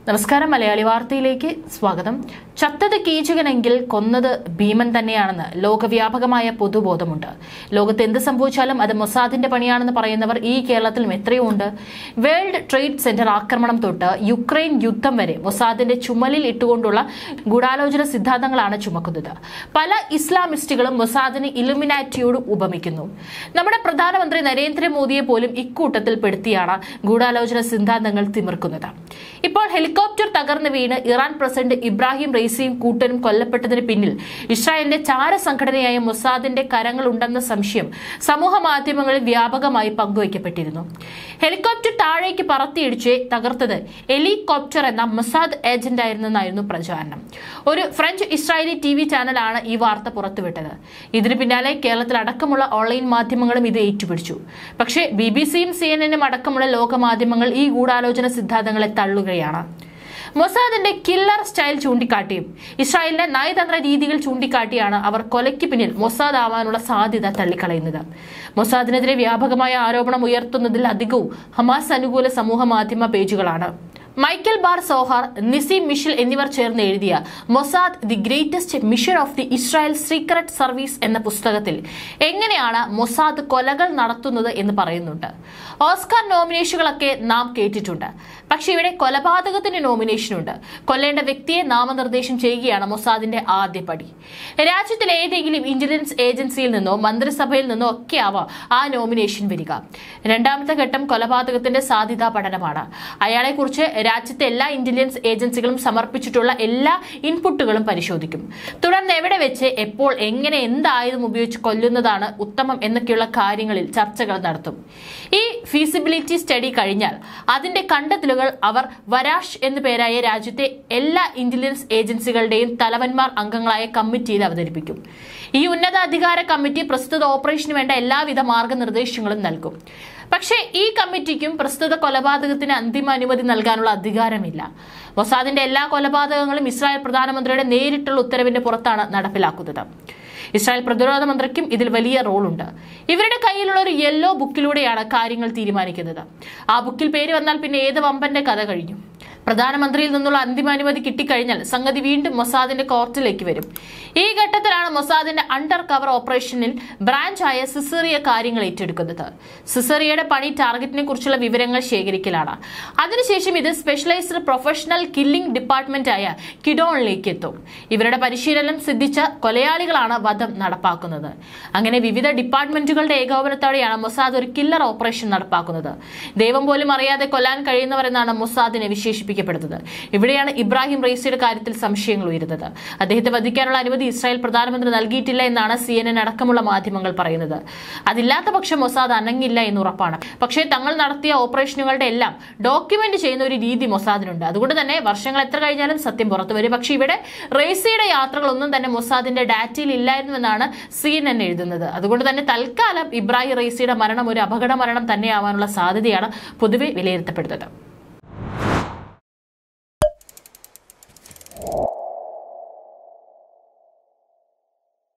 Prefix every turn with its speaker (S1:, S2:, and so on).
S1: നമസ്കാരം മലയാളി വാർത്തയിലേക്ക് സ്വാഗതം ചത്തത് കീചകനെങ്കിൽ കൊന്നത് ഭീമൻ തന്നെയാണെന്ന് ലോകവ്യാപകമായ പൊതുബോധമുണ്ട് ലോകത്ത് എന്ത് സംഭവിച്ചാലും അത് മൊസാദിന്റെ പണിയാണെന്ന് പറയുന്നവർ ഈ കേരളത്തിലും എത്രയോ ഉണ്ട് വേൾഡ് ട്രേഡ് സെന്റർ ആക്രമണം തൊട്ട് യുക്രൈൻ യുദ്ധം വരെ മൊസാദിന്റെ ചുമലിൽ ഇട്ടുകൊണ്ടുള്ള ഗൂഢാലോചന സിദ്ധാന്തങ്ങളാണ് ചുമക്കുന്നത് പല ഇസ്ലാമിസ്റ്റുകളും മൊസാദിനെ ഇലുമിനാറ്റിയോട് ഉപമിക്കുന്നു നമ്മുടെ പ്രധാനമന്ത്രി നരേന്ദ്രമോദിയെ പോലും ഇക്കൂട്ടത്തിൽ പെടുത്തിയാണ് ഗൂഢാലോചന സിദ്ധാന്തങ്ങൾ തിമിർക്കുന്നത് ഇപ്പോൾ ഹെലികോപ്റ്റർ തകർന്നു വീണ് ഇറാൻ പ്രസിഡന്റ് ഇബ്രാഹിം റെയ്സിയും കൂട്ടനും കൊല്ലപ്പെട്ടതിന് പിന്നിൽ ഇസ്രായേലിന്റെ ചാര സംഘടനയായ മൊസാദിന്റെ കരങ്ങളുണ്ടെന്ന സംശയം സമൂഹ മാധ്യമങ്ങളിൽ വ്യാപകമായി പങ്കുവയ്ക്കപ്പെട്ടിരുന്നു ഹെലികോപ്റ്റർ താഴേക്ക് പറത്തിയിടിച്ച് തകർത്തത് എലികോപ്റ്റർ എന്ന മൊസാദ് ഏജന്റ് ആയിരുന്നെന്നായിരുന്നു പ്രചാരണം ഒരു ഫ്രഞ്ച് ഇസ്രായേലി ടി വി ചാനലാണ് ഈ വാർത്ത പുറത്തുവിട്ടത് ഇതിന് പിന്നാലെ കേരളത്തിൽ അടക്കമുള്ള ഓൺലൈൻ മാധ്യമങ്ങളും ഇത് ഏറ്റുപിടിച്ചു പക്ഷേ ബി ബി സിയും സി എൻ എനും അടക്കമുള്ള ലോകമാധ്യമങ്ങൾ ഈ ഗൂഢാലോചന സിദ്ധാന്തങ്ങളെ തള്ളുകയാണ് മൊസാദിന്റെ കില്ലർ സ്റ്റൈൽ ചൂണ്ടിക്കാട്ടിയും ഇസ്രായേലിന്റെ നയതന്ത്ര രീതികൾ ചൂണ്ടിക്കാട്ടിയാണ് അവർ കൊലയ്ക്ക് പിന്നിൽ മൊസാദ് ആവാനുള്ള സാധ്യത തള്ളിക്കളയുന്നത് മൊസാദിനെതിരെ വ്യാപകമായ ആരോപണം ഉയർത്തുന്നതിൽ അധികവും ഹമാസ് അനുകൂല സമൂഹ മാധ്യമ പേജുകളാണ് Michael Bar Zohar Nissim Mishal എന്നിവർ ചേർന്ന് എഴുതിയ Mossad the greatest mission of the Israel secret service എന്ന പുസ്തകത്തിൽ എങ്ങനെയാണ് മൊസാദ് കൊലകൾ നടത്തുന്നത് എന്ന് പറയുന്നുണ്ട് ഓസ്കാർ നോമിനേഷനുകളൊക്കെ നാം കേട്ടിട്ടുണ്ട് പക്ഷെ ഇവിടെ കൊലപാതകത്തിന് നോമിനേഷൻ ഉണ്ട് കൊല്ലേണ്ട വ്യക്തിയെ നാമനിർദ്ദേശം ചെയ്യുകയാണ് മൊസാദിന്റെ ആദ്യ പടി രാജ്യത്തിലെ ഏതെങ്കിലും ഇന്റലിജൻസ് ഏജൻസിയിൽ നിന്നോ മന്ത്രിസഭയിൽ നിന്നോ ഒക്കെ ആവാം ആ നോമിനേഷൻ വരിക രണ്ടാമത്തെ ഘട്ടം കൊലപാതകത്തിന്റെ സാധ്യതാ പഠനമാണ് അയാളെക്കുറിച്ച് രാജ്യത്തെ എല്ലാ ഇന്റലിജൻസ് ഏജൻസികളും സമർപ്പിച്ചിട്ടുള്ള എല്ലാ ഇൻപുട്ടുകളും പരിശോധിക്കും തുടർന്ന് എവിടെ വെച്ച് എപ്പോൾ എങ്ങനെ എന്ത് ആയുധം ഉപയോഗിച്ച് കൊല്ലുന്നതാണ് ഉത്തമം എന്നൊക്കെയുള്ള കാര്യങ്ങളിൽ ചർച്ചകൾ നടത്തും ഈ ഫീസിബിലിറ്റി സ്റ്റഡി കഴിഞ്ഞാൽ അതിന്റെ കണ്ടെത്തലുകൾ അവർ വരാഷ് എന്നു പേരായ രാജ്യത്തെ എല്ലാ ഇന്റലിജൻസ് ഏജൻസികളുടെയും തലവന്മാർ അംഗങ്ങളായ കമ്മിറ്റിയിൽ അവതരിപ്പിക്കും ഈ ഉന്നതാധികാര കമ്മിറ്റി പ്രസ്തുത ഓപ്പറേഷന് വേണ്ട എല്ലാവിധ മാർഗനിർദ്ദേശങ്ങളും നൽകും പക്ഷേ ഈ കമ്മിറ്റിക്കും പ്രസ്തുത കൊലപാതകത്തിന് അന്തിമ അനുമതി നൽകാനുള്ള അധികാരമില്ല മൊസാദിന്റെ എല്ലാ കൊലപാതകങ്ങളും ഇസ്രായേൽ പ്രധാനമന്ത്രിയുടെ നേരിട്ടുള്ള ഉത്തരവിന്റെ പുറത്താണ് നടപ്പിലാക്കുന്നത് ഇസ്രായേൽ പ്രതിരോധ മന്ത്രിക്കും ഇതിൽ വലിയ റോളുണ്ട് ഇവരുടെ കയ്യിലുള്ള ഒരു യെല്ലോ ബുക്കിലൂടെയാണ് കാര്യങ്ങൾ തീരുമാനിക്കുന്നത് ആ ബുക്കിൽ പേര് വന്നാൽ പിന്നെ ഏത് വമ്പന്റെ കഥ കഴിഞ്ഞു പ്രധാനമന്ത്രിയിൽ നിന്നുള്ള അന്തിമാനുമതി കിട്ടിക്കഴിഞ്ഞാൽ സംഗതി വീണ്ടും മൊസാദിന്റെ കോർട്ടിലേക്ക് വരും ഈ ഘട്ടത്തിലാണ് മൊസാദിന്റെ അണ്ടർ കവർ ഓപ്പറേഷനിൽ ബ്രാഞ്ചായ സിസേറിയ കാര്യങ്ങൾ ഏറ്റെടുക്കുന്നത് സിസേറിയയുടെ പണി ടാർഗറ്റിനെ കുറിച്ചുള്ള വിവരങ്ങൾ ശേഖരിക്കലാണ് അതിനുശേഷം ഇത് സ്പെഷ്യലൈസ്ഡ് പ്രൊഫഷണൽ കില്ലിംഗ് ഡിപ്പാർട്ട്മെന്റ് ആയ കിഡോണിലേക്ക് എത്തും ഇവരുടെ പരിശീലനം സിദ്ധിച്ച കൊലയാളികളാണ് വധം നടപ്പാക്കുന്നത് അങ്ങനെ വിവിധ ഡിപ്പാർട്ട്മെന്റുകളുടെ ഏകോപനത്തോടെയാണ് മൊസാദ് ഒരു കില്ലർ ഓപ്പറേഷൻ നടപ്പാക്കുന്നത് ദൈവം പോലും അറിയാതെ കൊല്ലാൻ കഴിയുന്നവരെന്നാണ് മൊസാദിനെ വിശേഷിപ്പിക്കപ്പെടുന്നത് ഇവിടെയാണ് ഇബ്രാഹിം റൈസിയുടെ കാര്യത്തിൽ സംശയങ്ങൾ ഉയരുന്നത് അദ്ദേഹത്തെ വധിക്കാനുള്ള അനുമതി ഇസ്രായേൽ പ്രധാനമന്ത്രി നൽകിയിട്ടില്ല എന്നാണ് സി എൻ എൻ അടക്കമുള്ള മാധ്യമങ്ങൾ പറയുന്നത് അതില്ലാത്ത പക്ഷം മൊസാദ് അനങ്ങില്ല എന്ന് ഉറപ്പാണ് പക്ഷേ തങ്ങൾ നടത്തിയ ഓപ്പറേഷനുകളുടെ എല്ലാം ഡോക്യുമെന്റ് ചെയ്യുന്ന ഒരു രീതി മൊസാദിനുണ്ട് അതുകൊണ്ട് തന്നെ വർഷങ്ങൾ എത്ര കഴിഞ്ഞാലും സത്യം പുറത്തു വരും പക്ഷേ ഇവിടെ റേസിയുടെ യാത്രകളൊന്നും തന്നെ മൊസാദിന്റെ ഡാറ്റയിൽ ഇല്ലായിരുന്നുവെന്നാണ് സി എൻ എൻ എഴുതുന്നത് അതുകൊണ്ട് തന്നെ തൽക്കാലം ഇബ്രാഹിം റേസിയുടെ മരണം ഒരു അപകട മരണം തന്നെയാവാനുള്ള സാധ്യതയാണ് പൊതുവെ വിലയിരുത്തപ്പെടുന്നത്